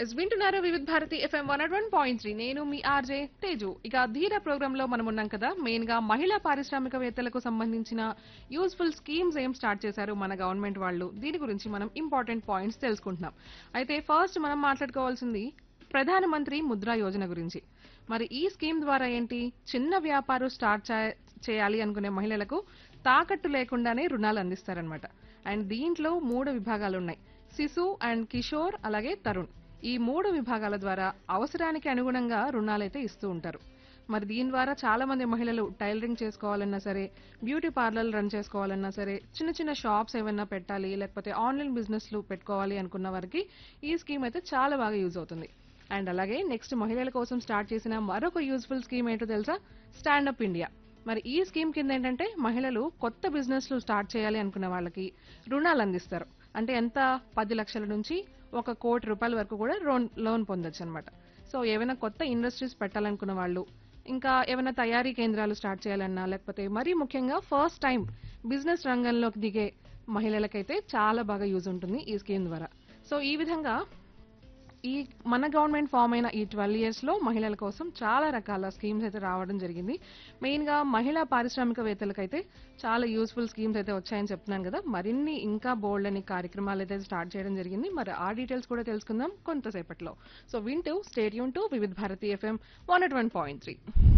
yes వింటున్నారు Vividh Bharati FM one one point three నేను మీ ఆర్జే తేజు ఇక ధీర ప్రోగ్రామ్ లో మనం ఉన్నాం కదా మెయిన్ గా మహిళా పారిశ్రామికవేత్తలకు సంబంధించిన యూస్ఫుల్ స్కీమ్స్ ఏం స్టార్ట్ చేశారు మన గవర్నమెంట్ వాళ్ళు దీని గురించి మనం ఇంపార్టెంట్ పాయింట్స్ తెలుసుకుంటున్నాం అయితే ఫస్ట్ మనం మాట్లాడుకోవాల్సింది ప్రధానమంత్రి ముద్రా యోజన గురించి మరి ఈ స్కీమ్ ద్వారా ఏంటి చిన్న వ్యాపారం స్టార్ట్ చే- చేయాలి అనుకునే మహిళలకు తాకట్టు లేకుండానే రుణాలు అందిస్తారనమాట అండ్ దీంట్లో మూడు విభాగాలు ఉన్నాయి శిశు అండ్ కిషోర్ అలాగే తరుణ్ ఈ మూడు విభాగాల ద్వారా అవసరానికి అనుగుణంగా రుణాలైతే ఇస్తూ ఉంటారు మరి దీని ద్వారా చాలా మంది మహిళలు టైలరింగ్ చేసుకోవాలన్నా సరే బ్యూటీ పార్లర్ రన్ చేసుకోవాలన్నా సరే చిన్న చిన్న షాప్స్ ఏమైనా పెట్టాలి లేకపోతే ఆన్లైన్ బిజినెస్లు పెట్టుకోవాలి అనుకున్న వారికి ఈ స్కీమ్ అయితే చాలా బాగా యూజ్ అవుతుంది అండ్ అలాగే నెక్స్ట్ మహిళల కోసం స్టార్ట్ చేసిన మరొక యూజ్ఫుల్ స్కీమ్ ఏంటో తెలుసా స్టాండప్ ఇండియా మరి ఈ స్కీమ్ కింద ఏంటంటే మహిళలు కొత్త బిజినెస్లు స్టార్ట్ చేయాలి అనుకున్న వాళ్ళకి రుణాలు అందిస్తారు అంటే ఎంత పది లక్షల నుంచి ఒక కోటి రూపాయల వరకు కూడా లోన్ లోన్ పొందొచ్చు అనమాట సో ఏమైనా కొత్త ఇండస్ట్రీస్ పెట్టాలనుకున్న వాళ్ళు ఇంకా ఏమైనా తయారీ కేంద్రాలు స్టార్ట్ చేయాలన్నా లేకపోతే మరీ ముఖ్యంగా ఫస్ట్ టైం బిజినెస్ రంగంలోకి దిగే మహిళలకైతే చాలా బాగా యూజ్ ఉంటుంది ఈ స్కీమ్ ద్వారా సో ఈ విధంగా ఈ మన గవర్నమెంట్ ఫామ్ అయిన ఈ ట్వెల్వ్ ఇయర్స్ లో మహిళల కోసం చాలా రకాల స్కీమ్స్ అయితే రావడం జరిగింది మెయిన్ గా మహిళా పారిశ్రామికవేత్తలకైతే చాలా యూస్ఫుల్ స్కీమ్స్ అయితే వచ్చాయని చెప్తున్నాను కదా మరిన్ని ఇంకా బోల్డ్ అని కార్యక్రమాలు అయితే స్టార్ట్ చేయడం జరిగింది మరి ఆ డీటెయిల్స్ కూడా తెలుసుకుందాం కొంతసేపట్లో సో వింటూ stay tuned to Vividh Bharati FM one point three